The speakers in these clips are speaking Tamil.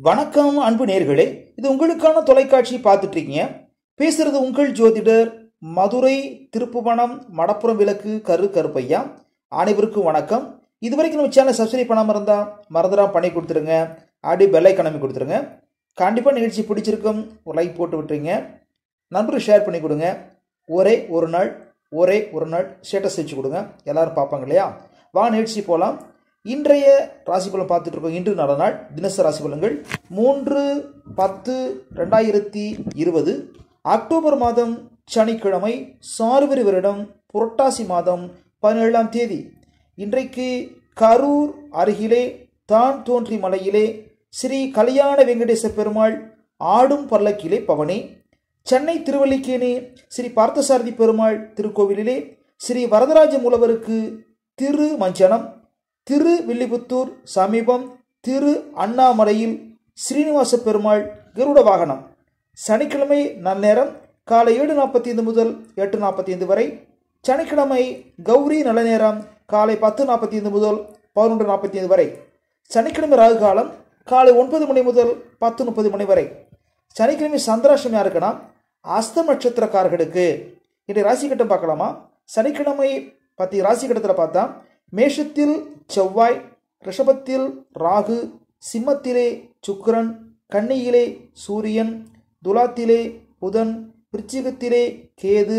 வணக்கம் அன்பு நேர்களே இது உங்களுக்கான தொலைக்காட்சி பார்த்துட்டு இருக்கீங்க பேசுறது உங்கள் ஜோதிடர் மதுரை திருப்புவனம் மடப்புறம் விளக்கு கரு கருப்பையா அனைவருக்கும் வணக்கம் இது வரைக்கும் நம்ம சேனல் சப்ஸ்கிரைப் பண்ணாமல் இருந்தால் மறந்துடாம பண்ணி கொடுத்துருங்க அப்படி பெல் ஐக்கானமி கொடுத்துருங்க கண்டிப்பாக நிகழ்ச்சி பிடிச்சிருக்கும் ஒரு லைக் போட்டு விட்டுருங்க நண்பருக்கு ஷேர் பண்ணி கொடுங்க ஒரே ஒரு நாள் ஒரே ஒரு நாள் ஸ்டேட்டஸ் வச்சு கொடுங்க எல்லாரும் பார்ப்பாங்க இல்லையா வா நிகழ்ச்சி போகலாம் இன்றைய ராசி பலன் பார்த்துட்டு இருக்கோம் இன்று நல்ல நாள் தினசரி ராசி பலன்கள் மூன்று பத்து ரெண்டாயிரத்தி இருபது அக்டோபர் மாதம் சனிக்கிழமை சார்வரி வருடம் புரட்டாசி மாதம் பதினேழாம் தேதி இன்றைக்கு கரூர் அருகிலே தான் தோன்றி மலையிலே ஸ்ரீ கல்யாண வெங்கடேச பெருமாள் ஆடும் பல்லக்கிலே பவனி சென்னை திருவல்லிக்கேணி ஸ்ரீ பார்த்தசாரதி பெருமாள் திருக்கோவிலிலே ஸ்ரீ வரதராஜ மூலவருக்கு திரு மஞ்சனம் திரு வில்லிபுத்தூர் சமீபம் திரு அண்ணாமலையில் ஸ்ரீனிவாச பெருமாள் கருட வாகனம் சனிக்கிழமை நன்னேரம் காலை ஏழு நாற்பத்தி ஐந்து முதல் எட்டு நாற்பத்தி ஐந்து வரை சனிக்கிழமை கௌரி நல்ல நேரம் காலை பத்து நாற்பத்தி ஐந்து முதல் பதினொன்று நாற்பத்தி ஐந்து வரை சனிக்கிழமை ராகு காலம் காலை ஒன்பது மணி முதல் பத்து முப்பது மணி வரை சனிக்கிழமை சந்திராஷ்டமி யாருக்குன்னா அஸ்தம் நட்சத்திரக்காரர்களுக்கு இன்றைய ராசி கட்டம் பார்க்கலாமா சனிக்கிழமை பத்தி ராசி கட்டத்தில் பார்த்தா மேஷத்தில் செவ்வாய் ரிஷபத்தில் ராகு சிம்மத்திலே சுக்கிரன் கன்னியிலே சூரியன் துலாத்திலே புதன் விருச்சிகத்திலே கேது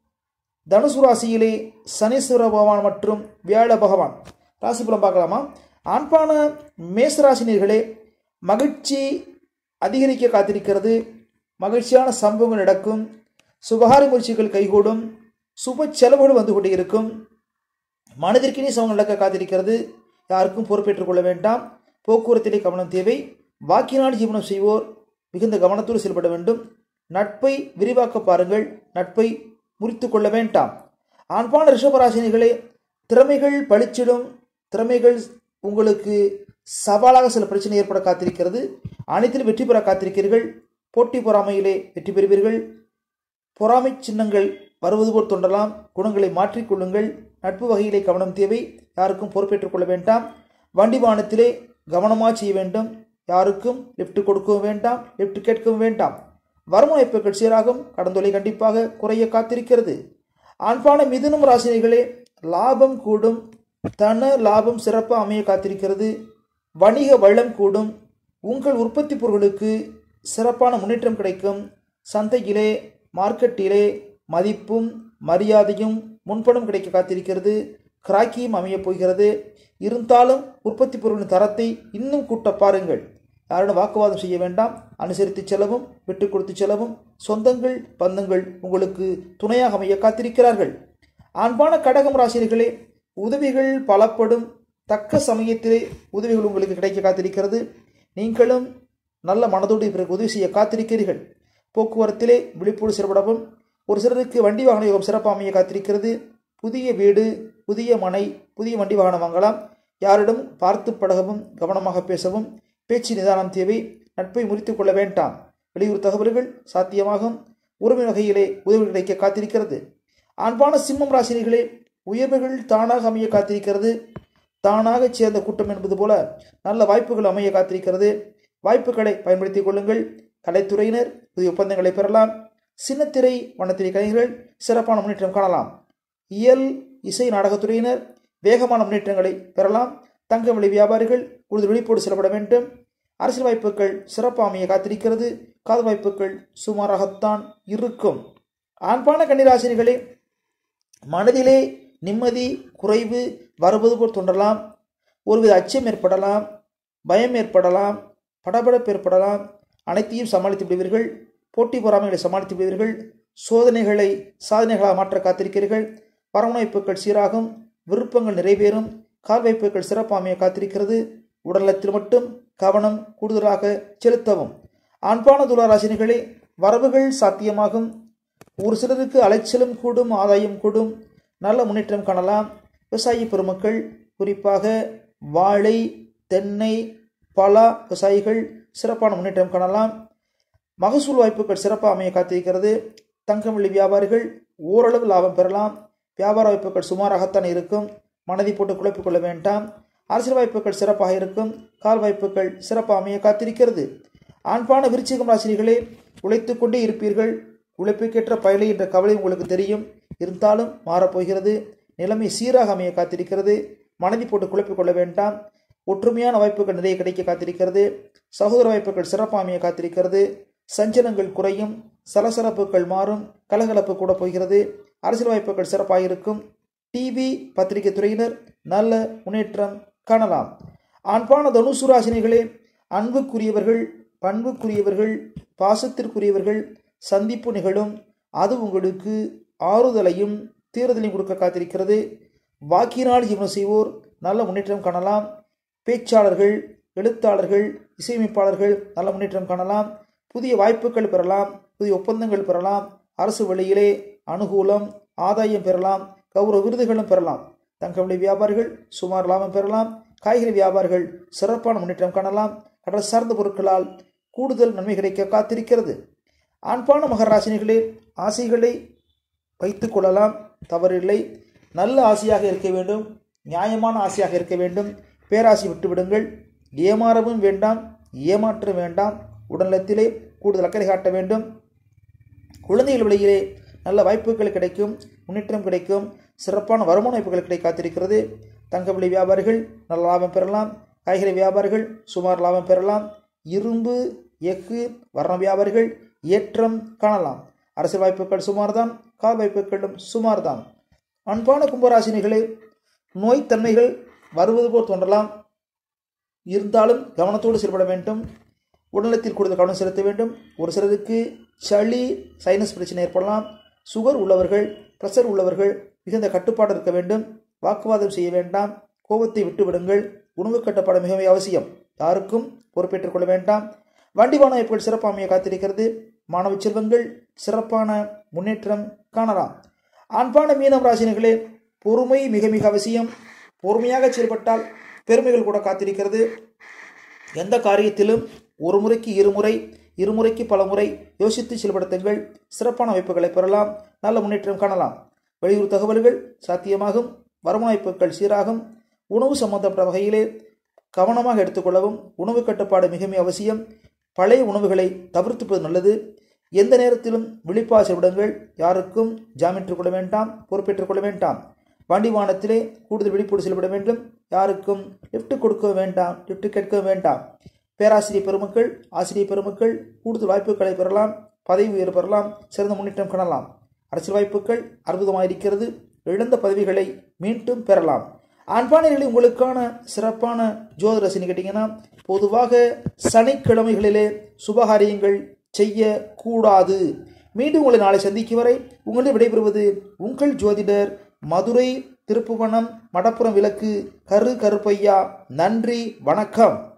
தனுசு ராசியிலே சனீஸ்வர பகவான் மற்றும் வியாழ பகவான் ராசி பலம் பார்க்கலாமா ஆண்பான மேசராசினியர்களே மகிழ்ச்சி அதிகரிக்க காத்திருக்கிறது மகிழ்ச்சியான சம்பவங்கள் நடக்கும் சுபகாரி முயற்சிகள் கைகூடும் சுப செலவுகள் வந்து கொண்டே இருக்கும் மனதிற்கினே சமம் நடக்க காத்திருக்கிறது யாருக்கும் பொறுப்பேற்றுக் கொள்ள வேண்டாம் போக்குவரத்திலே கவனம் தேவை வாக்கினால் ஜீவனம் செய்வோர் மிகுந்த கவனத்தோடு செயல்பட வேண்டும் நட்பை விரிவாக்க பாருங்கள் நட்பை முறித்து கொள்ள வேண்டாம் ஆண்பான ரிஷபராசினிகளே திறமைகள் பளிச்சிடும் திறமைகள் உங்களுக்கு சவாலாக சில பிரச்சனை ஏற்பட காத்திருக்கிறது அனைத்திலும் வெற்றி பெற காத்திருக்கிறீர்கள் போட்டி பொறாமையிலே வெற்றி பெறுவீர்கள் பொறாமை சின்னங்கள் வருவது போல் தோன்றலாம் குணங்களை மாற்றிக்கொள்ளுங்கள் நட்பு வகையிலே கவனம் தேவை யாருக்கும் பொறுப்பேற்றுக் கொள்ள வேண்டாம் வண்டி வாகனத்திலே கவனமாக செய்ய வேண்டும் யாருக்கும் லிஃப்ட் கொடுக்கவும் வேண்டாம் லிஃப்ட் கேட்கவும் வேண்டாம் வருமானப்பெருக்கள் சீராகும் கடந்தொலை கண்டிப்பாக குறைய காத்திருக்கிறது ஆண்பான மிதுனம் ராசினிகளே லாபம் கூடும் தன லாபம் சிறப்பாக அமைய காத்திருக்கிறது வணிக வளம் கூடும் உங்கள் உற்பத்தி பொருட்களுக்கு சிறப்பான முன்னேற்றம் கிடைக்கும் சந்தையிலே மார்க்கெட்டிலே மதிப்பும் மரியாதையும் முன்பணம் கிடைக்க காத்திருக்கிறது கிராக்கியும் அமையப் போகிறது இருந்தாலும் உற்பத்தி பொருளின் தரத்தை இன்னும் கூட்ட பாருங்கள் யாரிடம் வாக்குவாதம் செய்ய வேண்டாம் அனுசரித்து செலவும் விட்டு கொடுத்து செலவும் சொந்தங்கள் பந்தங்கள் உங்களுக்கு துணையாக அமைய காத்திருக்கிறார்கள் ஆண்பான கடகம் ராசினிகளே உதவிகள் பலப்படும் தக்க சமயத்திலே உதவிகள் உங்களுக்கு கிடைக்க காத்திருக்கிறது நீங்களும் நல்ல மனதோடு பிறகு உதவி செய்ய காத்திருக்கிறீர்கள் போக்குவரத்திலே விழிப்போடு செயல்படவும் ஒரு சிலருக்கு வண்டி வாகன யோகம் சிறப்பாக அமைய காத்திருக்கிறது புதிய வீடு புதிய மனை புதிய வண்டி வாகனம் வாங்கலாம் யாரிடம் பார்த்து பழகவும் கவனமாக பேசவும் பேச்சு நிதானம் தேவை நட்பை முறித்து கொள்ள வேண்டாம் வெளியூர் தகவல்கள் சாத்தியமாகும் உறவின் வகையிலே உதவி கிடைக்க காத்திருக்கிறது அன்பான சிம்மம் ராசினிகளே உயர்வுகள் தானாக அமைய காத்திருக்கிறது தானாக சேர்ந்த கூட்டம் என்பது போல நல்ல வாய்ப்புகள் அமைய காத்திருக்கிறது வாய்ப்புகளை பயன்படுத்திக் கொள்ளுங்கள் கலைத்துறையினர் புதிய ஒப்பந்தங்களை பெறலாம் சின்னத்திரை வண்ணத்திரை கலைஞர்கள் சிறப்பான முன்னேற்றம் காணலாம் இயல் இசை நாடகத்துறையினர் வேகமான முன்னேற்றங்களை பெறலாம் தங்க விலை வியாபாரிகள் கூடுதல் விழிப்போடு செயல்பட வேண்டும் அரசியல் வாய்ப்புகள் சிறப்பாக அமைய காத்திருக்கிறது காதல் வாய்ப்புகள் சுமாராகத்தான் இருக்கும் ஆண்பான கன்னிராசினிகளே மனதிலே நிம்மதி குறைவு வருவது போல் தோன்றலாம் ஒருவித அச்சம் ஏற்படலாம் பயம் ஏற்படலாம் படபடப்பு ஏற்படலாம் அனைத்தையும் சமாளித்து விடுவீர்கள் போட்டி பொறாமைகளை சமாளித்து விடுவீர்கள் சோதனைகளை சாதனைகளாக மாற்ற காத்திருக்கிறீர்கள் பரமணைப்புகள் சீராகும் விருப்பங்கள் நிறைவேறும் கால்வாய்ப்புகள் சிறப்பாமைய காத்திருக்கிறது உடலத்தில் மட்டும் கவனம் கூடுதலாக செலுத்தவும் அன்பான துளாராசினிகளே வரவுகள் சாத்தியமாகும் ஒரு சிலருக்கு அலைச்சலும் கூடும் ஆதாயம் கூடும் நல்ல முன்னேற்றம் காணலாம் விவசாய பெருமக்கள் குறிப்பாக வாழை தென்னை பலா விவசாயிகள் சிறப்பான முன்னேற்றம் காணலாம் மகசூல் வாய்ப்புகள் சிறப்பாக அமைய காத்திருக்கிறது தங்கம் வெள்ளி வியாபாரிகள் ஓரளவு லாபம் பெறலாம் வியாபார வாய்ப்புகள் சுமாராகத்தான் இருக்கும் மனதை போட்டு குழப்பிக் கொள்ள வேண்டாம் அரசியல் வாய்ப்புகள் சிறப்பாக இருக்கும் கால் வாய்ப்புகள் சிறப்பாக அமைய காத்திருக்கிறது ஆண்பான விருச்சிகம் ராசினிகளே உழைத்து கொண்டே இருப்பீர்கள் உழைப்புக்கேற்ற பயலை என்ற கவலை உங்களுக்கு தெரியும் இருந்தாலும் மாறப்போகிறது நிலைமை சீராக அமைய காத்திருக்கிறது மனதி போட்டு குழப்பிக் கொள்ள வேண்டாம் ஒற்றுமையான வாய்ப்புகள் நிறைய கிடைக்க காத்திருக்கிறது சகோதர வாய்ப்புகள் சிறப்பாக அமைய காத்திருக்கிறது சஞ்சலங்கள் குறையும் சலசலப்புகள் மாறும் கலகலப்பு கூட போகிறது அரசியல் வாய்ப்புகள் சிறப்பாக இருக்கும் டிவி பத்திரிகை துறையினர் நல்ல முன்னேற்றம் காணலாம் ஆண்பான தனுசு ராசினிகளே அன்புக்குரியவர்கள் பண்புக்குரியவர்கள் பாசத்திற்குரியவர்கள் சந்திப்பு நிகழும் அது உங்களுக்கு ஆறுதலையும் தீர்தலையும் கொடுக்க காத்திருக்கிறது வாக்கினால் ஜீவனம் செய்வோர் நல்ல முன்னேற்றம் காணலாம் பேச்சாளர்கள் எழுத்தாளர்கள் இசையமைப்பாளர்கள் நல்ல முன்னேற்றம் காணலாம் புதிய வாய்ப்புகள் பெறலாம் புதிய ஒப்பந்தங்கள் பெறலாம் அரசு வழியிலே அனுகூலம் ஆதாயம் பெறலாம் கௌரவ விருதுகளும் பெறலாம் தங்கமணி வியாபாரிகள் சுமார் லாபம் பெறலாம் காய்கறி வியாபாரிகள் சிறப்பான முன்னேற்றம் காணலாம் கடல் சார்ந்த பொருட்களால் கூடுதல் நன்மை கிடைக்க காத்திருக்கிறது ஆண்பான மகராசினிகளே ஆசைகளை வைத்து கொள்ளலாம் தவறில்லை நல்ல ஆசையாக இருக்க வேண்டும் நியாயமான ஆசையாக இருக்க வேண்டும் பேராசை விட்டுவிடுங்கள் ஏமாறவும் வேண்டாம் ஏமாற்ற வேண்டாம் உடல்நலத்திலே கூடுதல் அக்கறை காட்ட வேண்டும் குழந்தைகள் வழியிலே நல்ல வாய்ப்புகள் கிடைக்கும் முன்னேற்றம் கிடைக்கும் சிறப்பான வருமான வாய்ப்புகள் கிடைக்க காத்திருக்கிறது தங்கவிலை வியாபாரிகள் நல்ல லாபம் பெறலாம் காய்கறி வியாபாரிகள் சுமார் லாபம் பெறலாம் இரும்பு எஃகு வர்ண வியாபாரிகள் ஏற்றம் காணலாம் அரசியல் வாய்ப்புகள் சுமார்தான் கால் வாய்ப்புகளும் சுமார்தான் அன்பான கும்பராசினிகளே நோய்த்தன்மைகள் வருவது போல் தோன்றலாம் இருந்தாலும் கவனத்தோடு செயல்பட வேண்டும் உடல்நலத்தில் கூடுதல் கவனம் செலுத்த வேண்டும் ஒரு சிலருக்கு சளி சைனஸ் பிரச்சனை ஏற்படலாம் சுகர் உள்ளவர்கள் ப்ரெஷர் உள்ளவர்கள் மிகுந்த கட்டுப்பாடு இருக்க வேண்டும் வாக்குவாதம் செய்ய வேண்டாம் கோபத்தை விட்டுவிடுங்கள் உணவு கட்டுப்பாடு மிகவும் அவசியம் யாருக்கும் பொறுப்பேற்றுக் கொள்ள வேண்டாம் வண்டி வாகன வாய்ப்புகள் சிறப்பாக அமைய காத்திருக்கிறது மாணவ செல்வங்கள் சிறப்பான முன்னேற்றம் காணலாம் அன்பான மீனம் ராசினிகளே பொறுமை மிக மிக அவசியம் பொறுமையாக செயல்பட்டால் பெருமைகள் கூட காத்திருக்கிறது எந்த காரியத்திலும் ஒரு முறைக்கு இருமுறை இருமுறைக்கு பல முறை யோசித்து செயல்படுத்துங்கள் சிறப்பான வாய்ப்புகளை பெறலாம் நல்ல முன்னேற்றம் காணலாம் வெளியூர் தகவல்கள் சாத்தியமாகும் வருமான வாய்ப்புகள் சீராகும் உணவு சம்பந்தப்பட்ட வகையிலே கவனமாக எடுத்துக்கொள்ளவும் உணவு கட்டுப்பாடு மிக மிக அவசியம் பழைய உணவுகளை தவிர்த்துப்பது நல்லது எந்த நேரத்திலும் விழிப்பாக செயல்படுங்கள் யாருக்கும் ஜாமீன் கொள்ள வேண்டாம் பொறுப்பேற்றுக் கொள்ள வேண்டாம் வண்டி வாகனத்திலே கூடுதல் விழிப்போடு செயல்பட வேண்டும் யாருக்கும் லிஃப்ட் கொடுக்க வேண்டாம் லிஃப்ட் கேட்க வேண்டாம் பேராசிரியர் பெருமக்கள் ஆசிரியர் பெருமக்கள் கூடுதல் வாய்ப்புகளை பெறலாம் பதவி உயர்வு பெறலாம் சிறந்த முன்னேற்றம் காணலாம் அரசியல் வாய்ப்புகள் அற்புதமாக இருக்கிறது இழந்த பதவிகளை மீண்டும் பெறலாம் அன்பானிகளில் உங்களுக்கான சிறப்பான ஜோதிட ரசினி கேட்டிங்கன்னா பொதுவாக சனிக்கிழமைகளிலே சுபகாரியங்கள் செய்யக்கூடாது மீண்டும் உங்களை நாளை சந்திக்கும் வரை உங்களிடம் விடைபெறுவது உங்கள் ஜோதிடர் மதுரை திருப்புவனம் மடப்புறம் விளக்கு கரு கருப்பையா நன்றி வணக்கம்